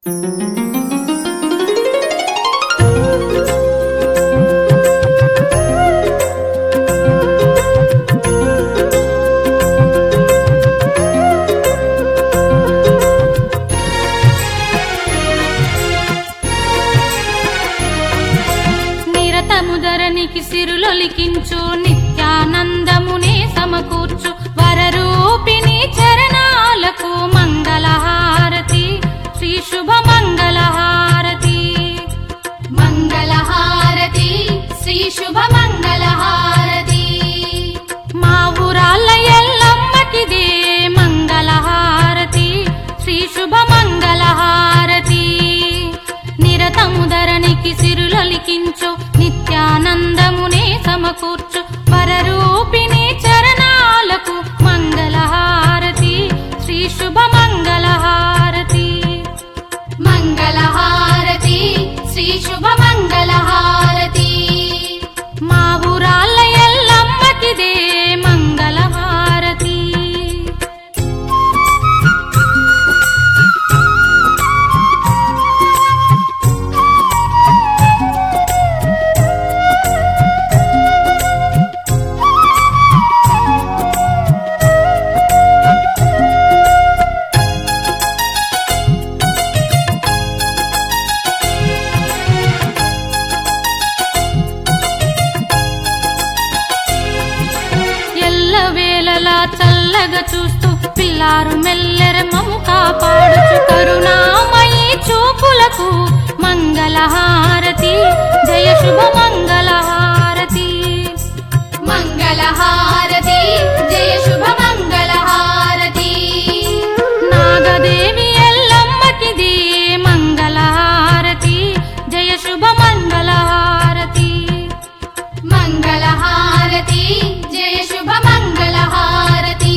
నిరతముదరనికి సిరులొలికించు నిత్యానందమునే సమకూర్చు వరరూపిణి చరణాలకు మంగళహారతి శ్రీ శుభ మంగళహారతి మంగళహారతి శ్రీ శుభ మంగళహారతి మా ఊరాళ్ళ ఎల్లమ్మకిదే మంగళహారతి శ్రీ శుభ మంగళహారతి నిరతముదరనికి సిరులొలికించు నిత్యానందమునే సమకూర్చు వరరూపిణి చరణాలకు మంగళహారతి శ్రీ శుభ మంగళహారతి మంగళహారతి శ్రీ శుభ మంగళహారతి మా ఊరాళ్ళ ఎల్లమ్మకిదే మంగళహారతి ఎల్లవేళలా చల్లగా చూస్తూ పిల్లారు మెల్లెరమము కాపాడుచు కరుణామయి చూపులకు మంగళహారతి జయ శుభ మంగళహారతి మంగళహారతి జయ శుభ మంగళహారతి నాగదేవి ఎల్లమ్మకిది మంగళహారతి జయ శుభ మంగళహారతి మంగళహారతి జయ శుభ మంగళహారతి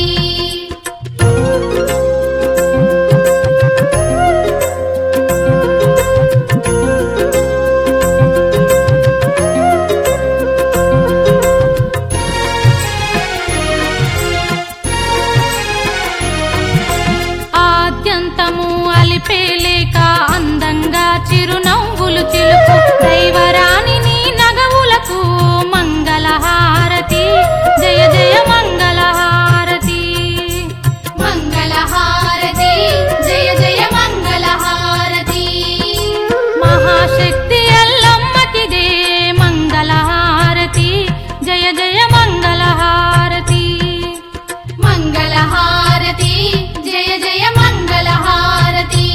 ఆద్యంతము అలిపేలేక అందంగా చిరునవ్వులు చిలుకు దైవరాణి నీ నగవులకు మంగళహారతి జయ జయ మంగళహారతి మంగళహారతి జయ జయ మంగళహారతి మహాశక్తి ఎల్లమ్మకిదే మంగళహారతి జయ జయ మంగళహారతి మంగళహారతి జయ జయ మంగళహారతి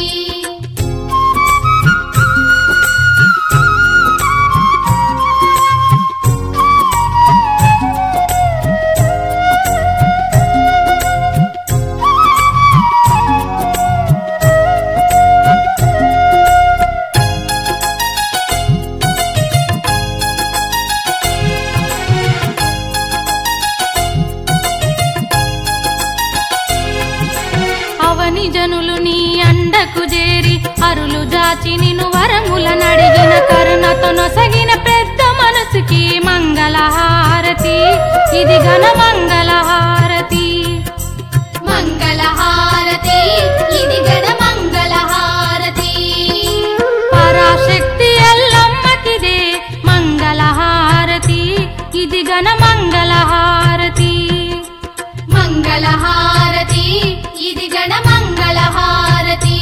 అవని జనులు నీ అండకు చేరి అరులు జాచి నిను వరముల నడిగిన కరుణతో నొసగిన పెద్ద మనసుకి మంగళహారతి ఇది ఘన మంగళహారతి మంగళహారతి ఇది గద మంగళహారతి పరాశక్తి ఎల్లమ్మకిదే మంగళహారతి ఇది ఘన మంగళహారతి మంగళహారతి ఇది గణ మంగళహారతి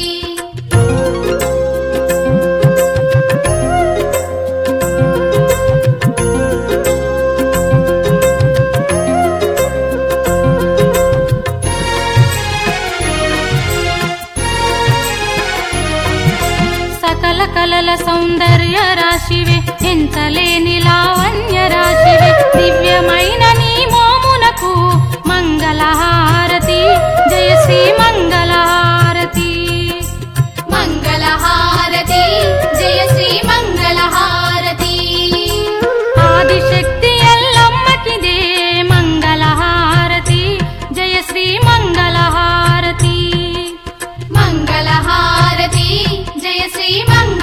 సకల కలల సౌందర్య రాశివే ఎంచలేని లావణ్య రాశివే దివ్యమైన నీ మోమునకు మంగళహారతి జయ శ్రీ మంగళహారతి మంగళహారతి జయ శ్రీ మంగళహారతి ఆదిశక్తి ఎల్లమ్మకిదే మంగళహారతి జయ శ్రీ మంగళహారతి మంగళహారతి జయ శ్రీ మంగళహారతి